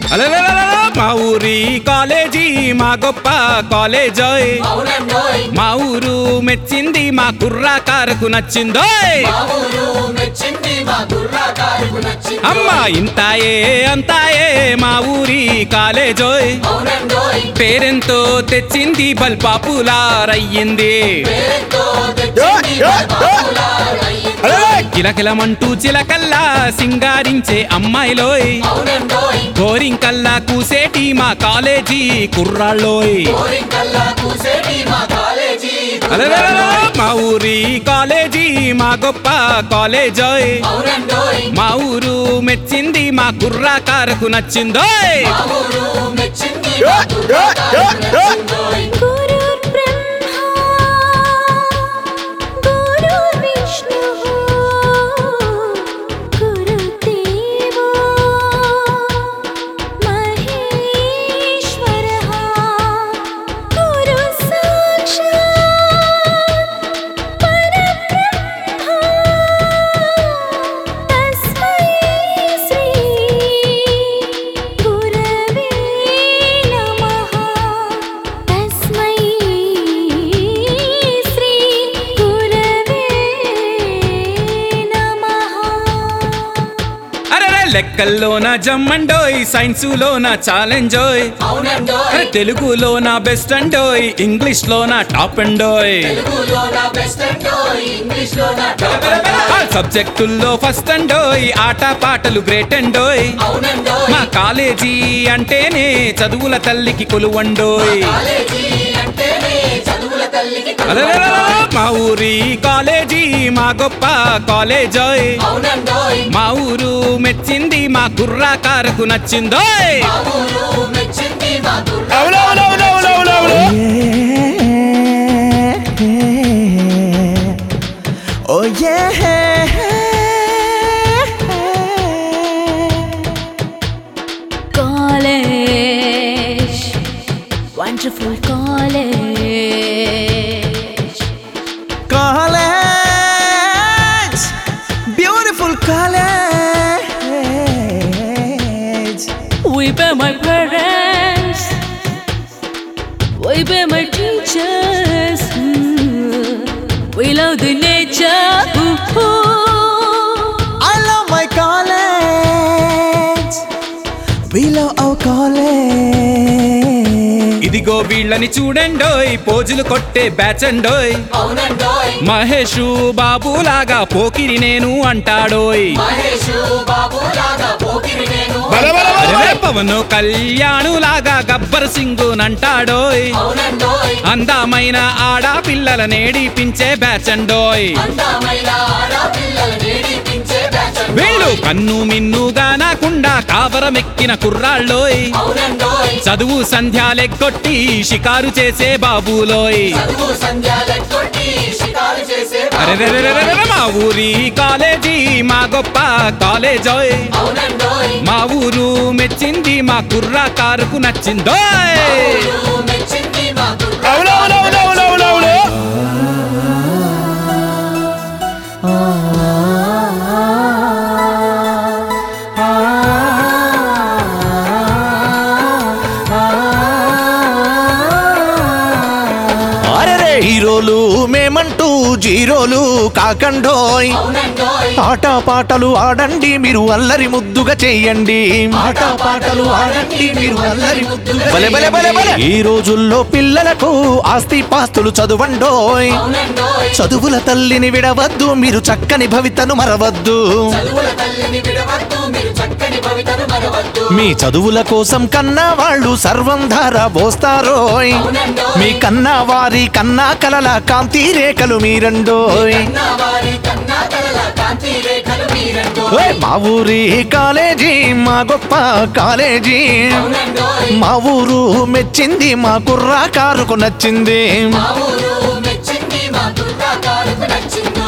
అలలలలల, మా ఊరి కాలేజీ మా గొప్ప కాలేజోయ్ అవునండోయ్ మా ఊరు మెచ్చింది మా కుర్రాకారకు నచ్చిందోయ్ మా ఊరు మెచ్చింది మా గుర్రాకారుకు నచ్చింది అమ్మా ఇంతాయే అంతాయే మా ఊరి కాలేజోయ్ అవునండోయ్ పేరెంతో తెచ్చింది బల్ పాపులార్ అయ్యింది పేరుతో తెచ్చింది బాబులారయ్యింది. కిలకిలమంటూ చిలకల్లా సింగారించే అమ్మాయిలోయ్ అవునండోయ్ గోరింకల్లా కూసేటి మా కాలేజీ కుర్రాళ్ళోయ్ కోరింకల్లా కూసేటి మా కాలేజీ అలలలల, మా ఊరి కాలేజీ మా గొప్ప కాలేజోయ్ అవునండోయ్ మా ఊరు మెచ్చింది మా కుర్రాకారకు నచ్చిందోయ్ మా ఊరు మెచ్చింది మా గుర్రాకారుకు నచ్చిందోయ్ गुरुर्ब्रह्मा गुरुर्विष्णुः गुरुदेवो महेश्वरः गुरुसाक्षात् परब्रह्मा तस्मै श्री गुरवे नमः तस्मै श्री गुरवे नमः అరే లెక్కల్లోన జమ్మండోయ్ సైన్సులోన ఛాలెంజోయ్ అవునండోయ్ అరే తెలుగులోన బెస్ట్ అండోయ్ ఇంగ్లీష్ లోన టాప్ అండోయ్ తెలుగులో నా బెస్ట్ అండోయ్ ఇంగ్లీష్ లో నా టాప్ అండోయ్. ఆ సబ్జెక్టుల్లో ఫస్ట్ అండోయ్ ఆట పాటలు గ్రేట్ అండోయ్ అవునండోయ్ మా కాలేజీ అంటేనే చదువుల తల్లికి కొలువండోయ్ కాలేజీ అంటేనే చదువుల తల్లికి అలలలల, మా ఊరి కాలేజీ మా గొప్ప కాలేజోయ్ అవునండోయ్ మా ఊరు మెచ్చింది మా కుర్రాకారకు నచ్చిందోయ్ మా ఊరు మెచ్చింది మా గుర్రా Oh yeah. college wonderful college College, beautiful college. we pay my parents we pay my teachers Mm. we love the nature Ooh, ooh. I love my college. We love our college. ఇదిగో వీళ్ళని చూడండోయ్ పోజులు కొట్టే batch అండోయ్ అవునండోయ్ మహేషు బాబులాగా పోకిరి నేను అంటాడోయ్ మహేష్ బాబు లాగా పోకిరి నేను అరే పవన్ కళ్యాణు లాగా గబ్బర్ సింగ్ నంటాడోయ్ అవునండోయ్ అందమైన ఆడపిల్లల నేడిపించే బ్యాచ్ అండోయ్ అందమైన ఆడపిల్లలు నేడిపించే బ్యాచ్ అండోయ్. వీళ్ళు కన్ను మిన్నుగా నాకుండా కావరమెక్కిన కుర్రాళ్ళోయ్ అవునండోయ్ చదువు సంధ్యాలెక్కొట్టి షికారు చేసే బాబులోయ్ చదువు సంధ్యాలెక్కొట్టి షికారు చేసే అరెరెరెరెరెరె, మా ఊరి కాలేజీ మా గొప్ప కాలేజోయ్ అవునండోయ్ మా ఊరు మెచ్చింది మా కుర్రా కారుకు నచ్చిందోయ్ ఊరు మెచ్చింది మా గుర్రా అరెరే హీరోలు మేమంటూ జీరోలు కాకండోయ్ అవునండోయ్ ఆట పాటలు ఆడండి మీరు అల్లరి ముద్దుగా చెయ్యండి ఆట పాటలు ఆడండి మీరు అల్లరి ముద్దుగా బలే బలే బలే బలే ఈ రోజుల్లో పిల్లలకు ఆస్తి పాస్తులు చదువండోయ్ అవునండోయ్ చదువుల తల్లిని విడవద్దు మీరు చక్కని భవితను మరవద్దు చదువుల తల్లిని విడవద్దు మీరు చక్కని భవితను మరవద్దు మీ చదువుల కోసం కన్నా వాళ్ళు సర్వం ధార పోస్తారోయ్ అవునండోయ్ మీ కన్నా వారి కన్నా కలల కాంతి రేఖలు మీరండోయ్ కన్నా వారి కన్నా కలల కాంతి రేఖలు మీరండోయ్ ఓయ్ మా ఊరి కాలేజీ మా గొప్ప కాలేజీ అవునండోయ్ మా ఊరు మెచ్చింది మా కుర్రా కారుకు నచ్చింది మా ఊరు మెచ్చింది మా గుర్రా కారుకు నచ్చింది